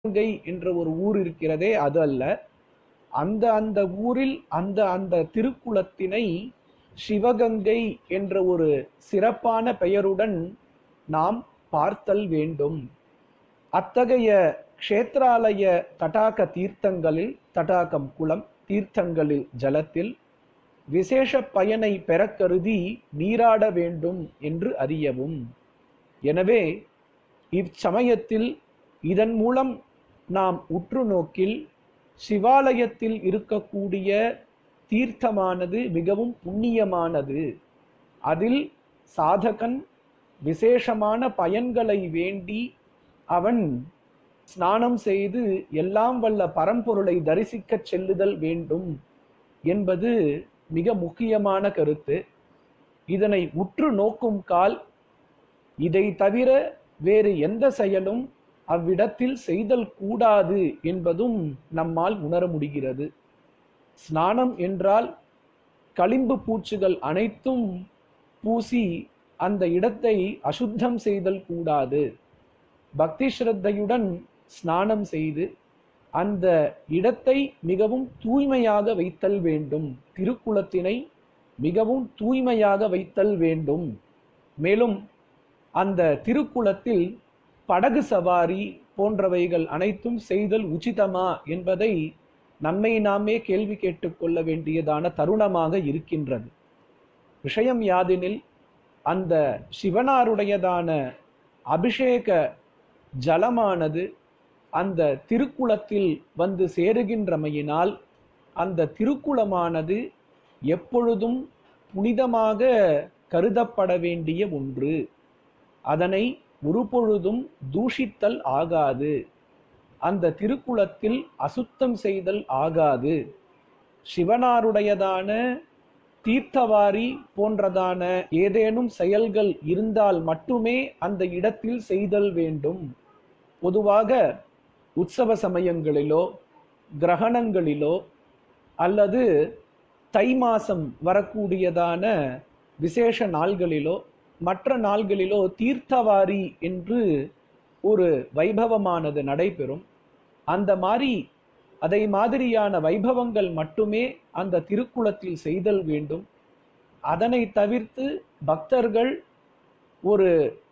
சிவகங்கை என்ற ஒரு ஊர் இருக்கிறதே அது அல்ல அந்த அந்த ஊரில் அந்த அந்த திருக்குளத்தினை சிவகங்கை என்ற ஒரு சிறப்பான பெயருடன் நாம் பார்த்தல் வேண்டும் அத்தகைய க்ஷேத்ராலய தடாக தீர்த்தங்களில் தடாகம் குளம் தீர்த்தங்களில் ஜலத்தில் விசேஷ பயனை பெறக் கருதி நீராட வேண்டும் என்று அறியவும் எனவே இச்சமயத்தில் இதன் மூலம் நாம் உற்று நோக்கில் சிவாலயத்தில் இருக்கக்கூடிய தீர்த்தமானது மிகவும் புண்ணியமானது அதில் சாதகன் விசேஷமான பயன்களை வேண்டி அவன் ஸ்நானம் செய்து எல்லாம் வல்ல பரம்பொருளை தரிசிக்கச் செல்லுதல் வேண்டும் என்பது மிக முக்கியமான கருத்து இதனை உற்று நோக்கும் கால் இதை தவிர வேறு எந்த செயலும் அவ்விடத்தில் செய்தல் கூடாது என்பதும் நம்மால் உணர முடிகிறது ஸ்நானம் என்றால் களிம்பு பூச்சுகள் அனைத்தும் பூசி அந்த இடத்தை அசுத்தம் செய்தல் கூடாது பக்தி ஸ்ரத்தையுடன் ஸ்நானம் செய்து அந்த இடத்தை மிகவும் தூய்மையாக வைத்தல் வேண்டும் திருக்குளத்தினை மிகவும் தூய்மையாக வைத்தல் வேண்டும் மேலும் அந்த திருக்குளத்தில் படகு சவாரி போன்றவைகள் அனைத்தும் செய்தல் உச்சிதமா என்பதை நம்மை நாமே கேள்வி கேட்டுக்கொள்ள வேண்டியதான தருணமாக இருக்கின்றது விஷயம் யாதெனில் அந்த சிவனாருடையதான அபிஷேக ஜலமானது அந்த திருக்குளத்தில் வந்து சேருகின்றமையினால் அந்த திருக்குளமானது எப்பொழுதும் புனிதமாக கருதப்பட வேண்டிய ஒன்று அதனை ஒருபொழுதும் தூஷித்தல் ஆகாது அந்த திருக்குளத்தில் அசுத்தம் செய்தல் ஆகாது சிவனாருடையதான தீர்த்தவாரி போன்றதான ஏதேனும் செயல்கள் இருந்தால் மட்டுமே அந்த இடத்தில் செய்தல் வேண்டும் பொதுவாக உற்சவ சமயங்களிலோ கிரகணங்களிலோ அல்லது தை மாசம் வரக்கூடியதான விசேஷ நாள்களிலோ மற்ற நாள்களிலோ தீர்த்தவாரி என்று ஒரு வைபவமானது நடைபெறும் அந்த மாதிரி அதை மாதிரியான வைபவங்கள் மட்டுமே அந்த திருக்குளத்தில் செய்தல் வேண்டும் அதனை தவிர்த்து பக்தர்கள் ஒரு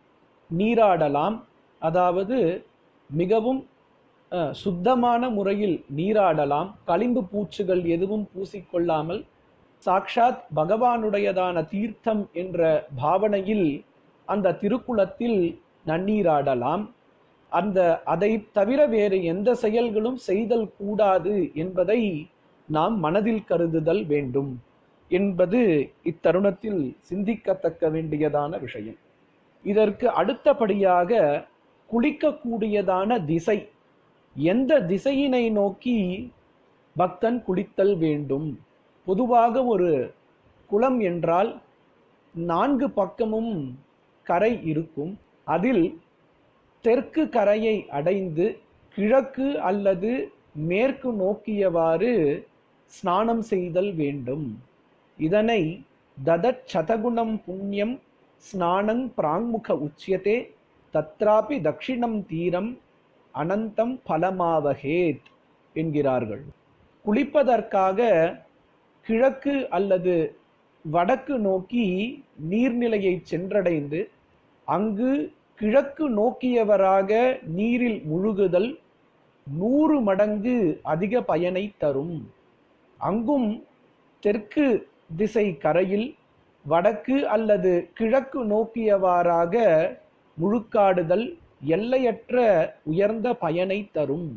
நீராடலாம் அதாவது மிகவும் சுத்தமான முறையில் நீராடலாம் களிம்பு பூச்சுகள் எதுவும் பூசிக்கொள்ளாமல் சாக்ஷாத் பகவானுடையதான தீர்த்தம் என்ற பாவனையில் அந்த திருக்குளத்தில் நன்னீராடலாம் அந்த அதை தவிர வேறு எந்த செயல்களும் செய்தல் கூடாது என்பதை நாம் மனதில் கருதுதல் வேண்டும் என்பது இத்தருணத்தில் சிந்திக்கத்தக்க வேண்டியதான விஷயம் இதற்கு அடுத்தபடியாக குளிக்கக்கூடியதான திசை எந்த திசையினை நோக்கி பக்தன் குளித்தல் வேண்டும் பொதுவாக ஒரு குளம் என்றால் நான்கு பக்கமும் கரை இருக்கும் அதில் தெற்கு கரையை அடைந்து கிழக்கு அல்லது மேற்கு நோக்கியவாறு ஸ்நானம் செய்தல் வேண்டும் இதனை ததத் சதகுணம் புண்ணியம் ஸ்நானங் பிராங்முக உச்சியதே தத்ராபி தட்சிணம் தீரம் அனந்தம் பலமாவகேத் என்கிறார்கள் குளிப்பதற்காக கிழக்கு அல்லது வடக்கு நோக்கி நீர்நிலையை சென்றடைந்து அங்கு கிழக்கு நோக்கியவராக நீரில் முழுகுதல் நூறு மடங்கு அதிக பயனை தரும் அங்கும் தெற்கு திசை கரையில் வடக்கு அல்லது கிழக்கு நோக்கியவாறாக முழுக்காடுதல் எல்லையற்ற உயர்ந்த பயனை தரும்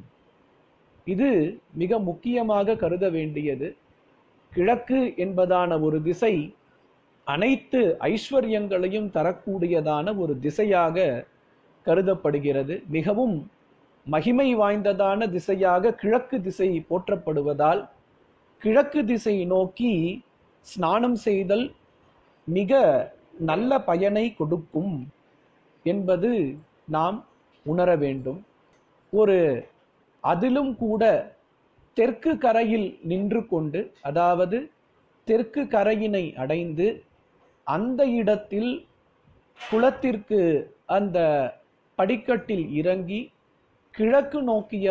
இது மிக முக்கியமாக கருத வேண்டியது கிழக்கு என்பதான ஒரு திசை அனைத்து ஐஸ்வர்யங்களையும் தரக்கூடியதான ஒரு திசையாக கருதப்படுகிறது மிகவும் மகிமை வாய்ந்ததான திசையாக கிழக்கு திசை போற்றப்படுவதால் கிழக்கு திசை நோக்கி ஸ்நானம் செய்தல் மிக நல்ல பயனை கொடுக்கும் என்பது நாம் உணர வேண்டும் ஒரு அதிலும் கூட தெற்கு கரையில் நின்று கொண்டு அதாவது தெற்கு கரையினை அடைந்து அந்த இடத்தில் குளத்திற்கு அந்த படிக்கட்டில் இறங்கி கிழக்கு நோக்கிய